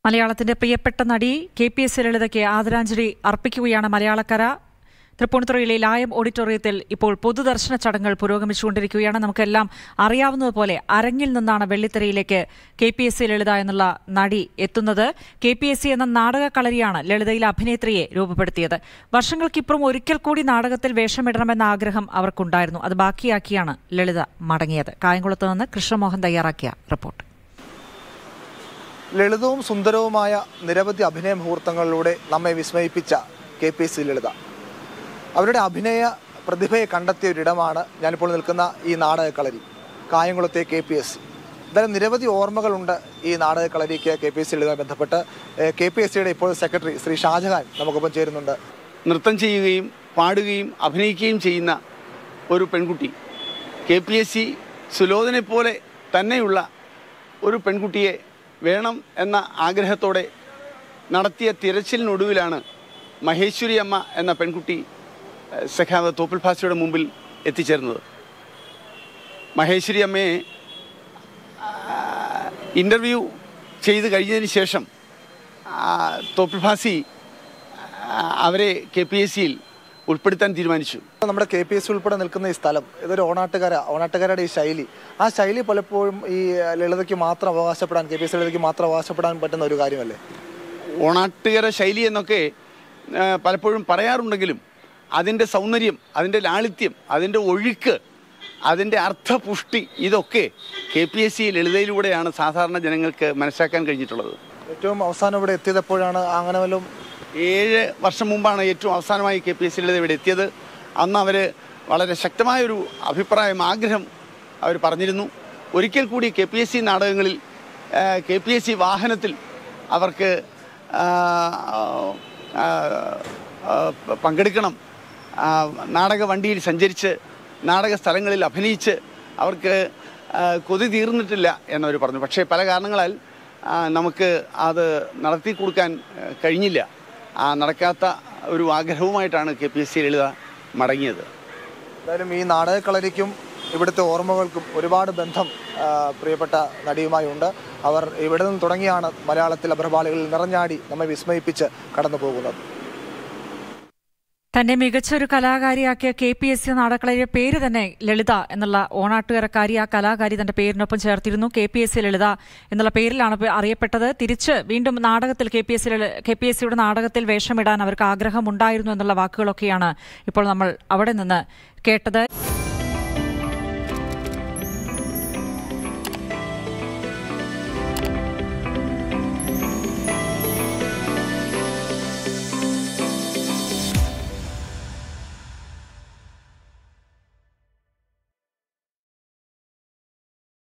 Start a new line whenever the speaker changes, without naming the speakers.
മലയാളത്തിന്റെ പ്രിയപ്പെട്ട നടി കെ പി എസ് ലളിതയ്ക്ക് ആദരാഞ്ജലി അർപ്പിക്കുകയാണ് മലയാളക്കര തൃപ്പൂണിത്തുറയിലെ ലായം ഓഡിറ്റോറിയത്തിൽ ഇപ്പോൾ പൊതുദർശന ചടങ്ങുകൾ പുരോഗമിച്ചുകൊണ്ടിരിക്കുകയാണ് നമുക്കെല്ലാം അറിയാവുന്നതുപോലെ അരങ്ങിൽ നിന്നാണ് വെള്ളിത്തിരയിലേക്ക് K P S C Lalitha എന്നുള്ള നടി എത്തുന്നത് കെ പി എസ് സി എന്ന നാടക കളരിയാണ് ലളിതയിലെ അഭിനേത്രിയെ രൂപപ്പെടുത്തിയത് വർഷങ്ങൾക്കിപ്പുറം ഒരിക്കൽ കൂടി നാടകത്തിൽ വേഷമിടണമെന്ന ആഗ്രഹം അവർക്കുണ്ടായിരുന്നു അത് ബാക്കിയാക്കിയാണ് ലളിത മടങ്ങിയത് കായംകുളത്ത് നിന്ന് കൃഷ്ണമോഹൻ തയ്യാറാക്കിയ റിപ്പോർട്ട്
ലളിതവും സുന്ദരവുമായ നിരവധി അഭിനയ മുഹൂർത്തങ്ങളിലൂടെ നമ്മെ വിസ്മയിപ്പിച്ച കെ പി സി ലളിത അവരുടെ അഭിനയ പ്രതിഭയെ കണ്ടെത്തിയ ഒരിടമാണ് ഞാനിപ്പോൾ നിൽക്കുന്ന ഈ നാടകക്കളരി കായംകുളത്തെ കെ പി എസ് സി എന്തായാലും നിരവധി ഓർമ്മകളുണ്ട് ഈ നാടകക്കളരിക്ക് കെ പി എസ് സിയുമായി ബന്ധപ്പെട്ട് കെ പി എസ് സിയുടെ ഇപ്പോൾ സെക്രട്ടറി ശ്രീ ഷാജഹാൻ നമുക്കൊപ്പം ചേരുന്നുണ്ട്
നൃത്തം ചെയ്യുകയും പാടുകയും അഭിനയിക്കുകയും ചെയ്യുന്ന ഒരു പെൺകുട്ടി കെ പി എസ് സി സുലോചനെ പോലെ തന്നെയുള്ള ഒരു പെൺകുട്ടിയെ വേണം എന്ന ആഗ്രഹത്തോടെ നടത്തിയ തിരച്ചിലിനൊടുവിലാണ് മഹേശ്വരി അമ്മ എന്ന പെൺകുട്ടി ഏഹ്, സഖാവ് തോപ്പിൽ ഭാസിയുടെ മുമ്പിൽ എത്തിച്ചേർന്നത് മഹേശ്വരി അമ്മയെ ഇൻ്റർവ്യൂ ചെയ്ത് കഴിഞ്ഞതിന് ശേഷം ആ, തോപ്പിൽ ഭാസി ആ, അവരെ കെ പി എസ് സിയിൽ ഉൾപ്പെടുത്താൻ തീരുമാനിച്ചു
നമ്മുടെ കെ പി എസ് സി ഉൾപ്പെടെ നിൽക്കുന്ന ഈ സ്ഥലം ഇതൊരു ഓണാട്ടുകര ഓണാട്ടുകരയുടെ ഈ ശൈലി ആ ശൈലി പലപ്പോഴും ഈ ലളിതയ്ക്ക് മാത്രം അവകാശപ്പെടാൻ കെ പി എസ് സി ലളിതയ്ക്ക് മാത്രം അവകാശപ്പെടാൻ പറ്റുന്ന ഒരു കാര്യമല്ലേ
ഓണാട്ടുകര ശൈലി എന്നൊക്കെ ആ, പലപ്പോഴും പറയാറുണ്ടെങ്കിലും അതിൻ്റെ സൗന്ദര്യം അതിൻ്റെ ലാളിത്യം അതിൻ്റെ ഒഴുക്ക് അതിൻ്റെ അർത്ഥപുഷ്ടി ഇതൊക്കെ കെ പി എസ് സി ലളിതയിലൂടെയാണ് സാധാരണ ജനങ്ങൾക്ക് മനസ്സിലാക്കാൻ കഴിഞ്ഞിട്ടുള്ളത്
ഏറ്റവും അവസാനം ഇവിടെ എത്തിയതപ്പോഴാണ് അങ്ങനെ വല്ലതും
ഏഴ് വർഷം മുമ്പാണ് ഏറ്റവും അവസാനമായി K P S C Lalitha ഇവിടെ എത്തിയത് അന്ന് അവർ വളരെ ശക്തമായൊരു അഭിപ്രായം ആഗ്രഹം അവർ പറഞ്ഞിരുന്നു ഒരിക്കൽ കൂടി കെ പി എസ് സി നാടകങ്ങളിൽ കെ പി എസ് സി വാഹനത്തിൽ അവർക്ക് ആ, ആ, ആ, പങ്കെടുക്കണം ആ, നാടക വണ്ടിയിൽ സഞ്ചരിച്ച് നാടക സ്ഥലങ്ങളിൽ അഭിനയിച്ച് അവർക്ക് ആ, കൊതി തീർന്നിട്ടില്ല എന്നവർ പറഞ്ഞു പക്ഷേ പല കാരണങ്ങളാൽ ആ, നമുക്ക് അത് നടത്തി കൊടുക്കാൻ ആ, കഴിഞ്ഞില്ല ആ നടക്കാത്ത ഒരു ആഗ്രഹവുമായിട്ടാണ് K P S C Lalitha മടങ്ങിയത്
എന്തായാലും ഈ നാടകക്കളരിക്കും ഇവിടുത്തെ ഓർമ്മകൾക്കും ഒരുപാട് ബന്ധം ആ, പ്രിയപ്പെട്ട നടിയുമായി ഉണ്ട് അവർ ഇവിടെ നിന്ന് തുടങ്ങിയാണ് മലയാളത്തിൽ അഭ്രപാളികളിൽ നിറഞ്ഞാടി നമ്മെ വിസ്മയിപ്പിച്ച് കടന്നു പോകുന്നത്
തന്നെ മികച്ച ഒരു കലാകാരിയാക്കിയ കെ പി എസ് സി നാടകളയുടെ പേര് തന്നെ ലളിത എന്നുള്ള ഓണാട്ടുകരക്കാരി ആ കലാകാരി തന്റെ പേരിനൊപ്പം ചേർത്തിരുന്നു K P S C Lalitha എന്നുള്ള പേരിലാണ് ഇപ്പൊ അറിയപ്പെട്ടത് തിരിച്ച് വീണ്ടും നാടകത്തിൽ K P S C K P S സിയുടെ നാടകത്തിൽ വേഷമിടാൻ അവർക്ക് ആഗ്രഹമുണ്ടായിരുന്നു എന്നുള്ള വാക്കുകളൊക്കെയാണ് ഇപ്പോൾ നമ്മൾ അവിടെ നിന്ന് കേട്ടത്